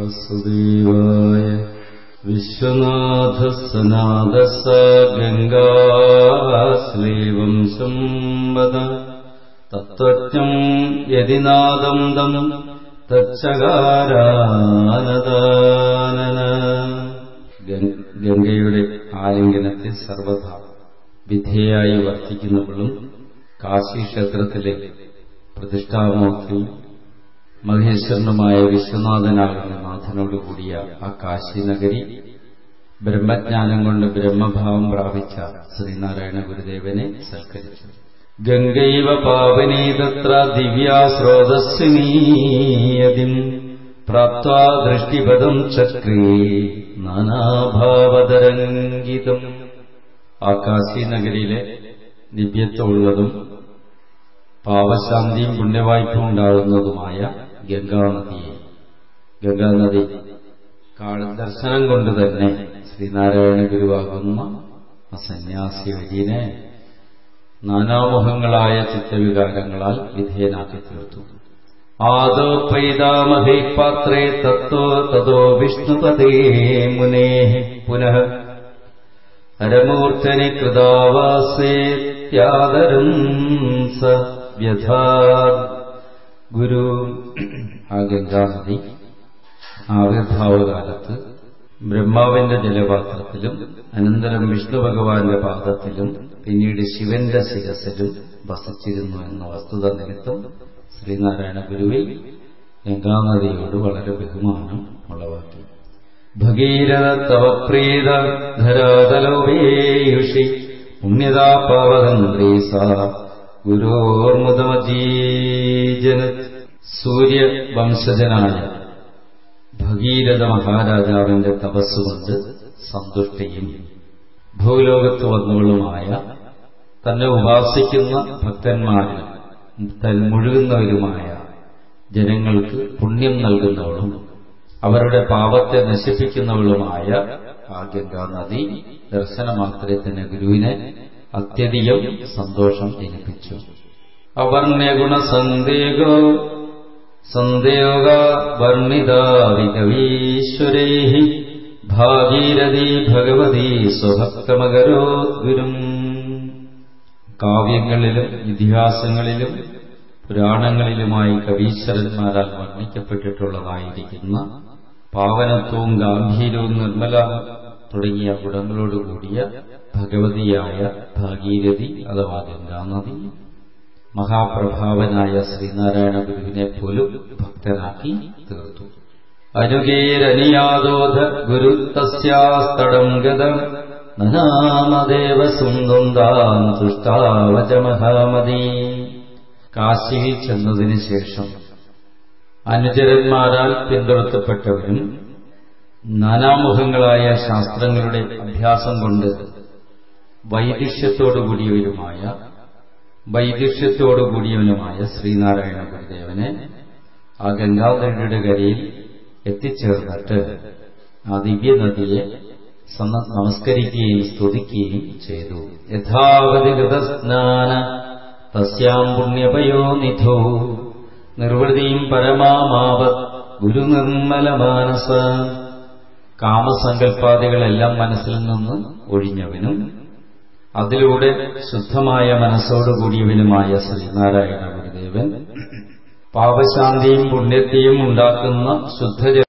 വാസുദേവായ വിശ്വനാഥ സനാദസ ഗംഗാശ്രീവം സംവദ തത്വജ്ഞം യതിനാദം ദം തച്ചകാരാനദാനന ഗംഗയുടെ ആലിംഗനത്തിൽ സർവഥ വിധേയായി വർത്തിക്കുന്നവളും കാശി ക്ഷേത്രത്തിലെ പ്രതിഷ്ഠാമൂർത്തി മഹേശ്വരനുമായ വിശ്വനാഥനാകുന്ന നാഥനോടുകൂടിയ ആ കാശി നഗരി ബ്രഹ്മജ്ഞാനം കൊണ്ട് ബ്രഹ്മഭാവം പ്രാപിച്ച ശ്രീനാരായണ ഗുരുദേവനെ സൽക്കരിച്ചു ഗംഗൈവ പാവനീ തത്ര ദിവ്യാ സ്രോതസ്സിനീയതിം പ്രാപ്വാ ദൃഷ്ടിപദം ചക്രേ നാനാഭാവതരംഗിതം ആ കാശി നഗരിയിലെ ദിവ്യത്വമുള്ളതും പാവശാന്തിയും പുണ്യവായ്പും ഉണ്ടാകുന്നതുമായ ഗംഗാനദിയെ ഗംഗാനദി ദർശനം കൊണ്ട് തന്നെ ശ്രീനാരായണ ഗുരുവാകുന്ന ആ സന്യാസി വര്യനെ നാനാമുഖങ്ങളായ ചിത്തവികാരങ്ങളാൽ വിധേയനാക്കി തീർത്തു ആദോ പൈതാമഹേ പാത്രേ തത്തോ തതോ വിഷ്ണുപതേ മുനേ പുനഃ ഹരമൂർധനി കൃതാവാസേത്യാദരം സ വ്യഥാ ഗുരു ആ ഗംഗാനദി ആവിർഭാവകാലത്ത് ബ്രഹ്മാവിന്റെ ജലപാത്രത്തിലും അനന്തരം വിഷ്ണു ഭഗവാന്റെ പാദത്തിലും പിന്നീട് ശിവന്റെ ശിരസിലും വസിച്ചിരുന്നു എന്ന വസ്തുത നിമിത്തം ശ്രീനാരായണ ഗുരുവിൽ ഗംഗാനദിയോട് വളരെ ബഹുമാനം ഉളവാക്കി ഭഗീരഥ തവ പ്രീത ധരാതലോപേയുഷി പുണ്യതാ പാവതന്ത്രേ സാ ഗുരോർമുദമജീജന സൂര്യവംശജനായ ഭഗീരഥ മഹാരാജാവിന്റെ തപസ്സുകൊണ്ട് സന്തുഷ്ടിയും ഭൂലോകത്ത് വന്നവളുമായ തന്നെ ഉപാസിക്കുന്ന ഭക്തന്മാരിൽ മുഴുകുന്നവരുമായ ജനങ്ങൾക്ക് പുണ്യം നൽകുന്നവളും അവരുടെ പാപത്തെ നശിപ്പിക്കുന്നവളുമായ ആ ഗംഗാനദി ദർശനമാത്രത്തിന് ഗുരുവിനെ അത്യധികം സന്തോഷം ജനിപ്പിച്ചു അവർണ്യഗുണ സന്ദേഹോ സന്ദേഹ വർണ്ണിതാവികവീശ്വരൈ ഭാഗീരഥി ഭഗവതി സ്വഭക്തമകരോ ഗുരും കാവ്യങ്ങളിലും ഇതിഹാസങ്ങളിലും പുരാണങ്ങളിലുമായി കവീശ്വരന്മാരാൽ വർണ്ണിക്കപ്പെട്ടിട്ടുള്ളതായിരിക്കുന്ന പാവനത്വവും ഗാംഭീര്യവും നിർമ്മല തുടങ്ങിയ ഗുണങ്ങളോടുകൂടിയ ഭഗവതിയായ ഭാഗീരഥി അഥവാ ഗംഗാനദി മഹാപ്രഭാവനായ ശ്രീനാരായണ ഗുരുവിനെ പോലും ഭക്തനാക്കി തീർത്തു അനുകേരനിയാദോധ ഗുരു തസ്യാസ്തടം ഗതം നനാമദേവ സുന്ദന്താം തുഷ്ടാവച മഹാമതി കാശിയിൽ ചെന്നതിന് ശേഷം അനുചരന്മാരാൽ പിന്തുടർത്തപ്പെട്ടവരും നാനാമുഖങ്ങളായ ശാസ്ത്രങ്ങളുടെ അഭ്യാസം കൊണ്ട് വൈദിഷ്യത്തോടുകൂടിയവരുമായ വൈദിഷ്യത്തോടുകൂടിയവനുമായ ശ്രീനാരായണ ഗുരുദേവനെ ആ ഗംഗാനദിയുടെ കരയിൽ എത്തിച്ചേർന്നിട്ട് ആ ദിവ്യനദിയെ നമസ്കരിക്കുകയും സ്തുതിക്കുകയും ചെയ്തു യഥാവധി കൃതസ്നാന തസ്യാം പുണ്യപയോ നിധോ നിർവൃതിയും പരമാമാവത് ഗുരുനിർമ്മലമാനസ കാമസങ്കല്പാദികളെല്ലാം മനസ്സിൽ നിന്ന് ഒഴിഞ്ഞവനും അതിലൂടെ ശുദ്ധമായ മനസ്സോടുകൂടിയവനുമായ ശ്രീനാരായണ ഗുരുദേവൻ പാപശാന്തിയും പുണ്യത്തെയും ഉണ്ടാക്കുന്ന ശുദ്ധ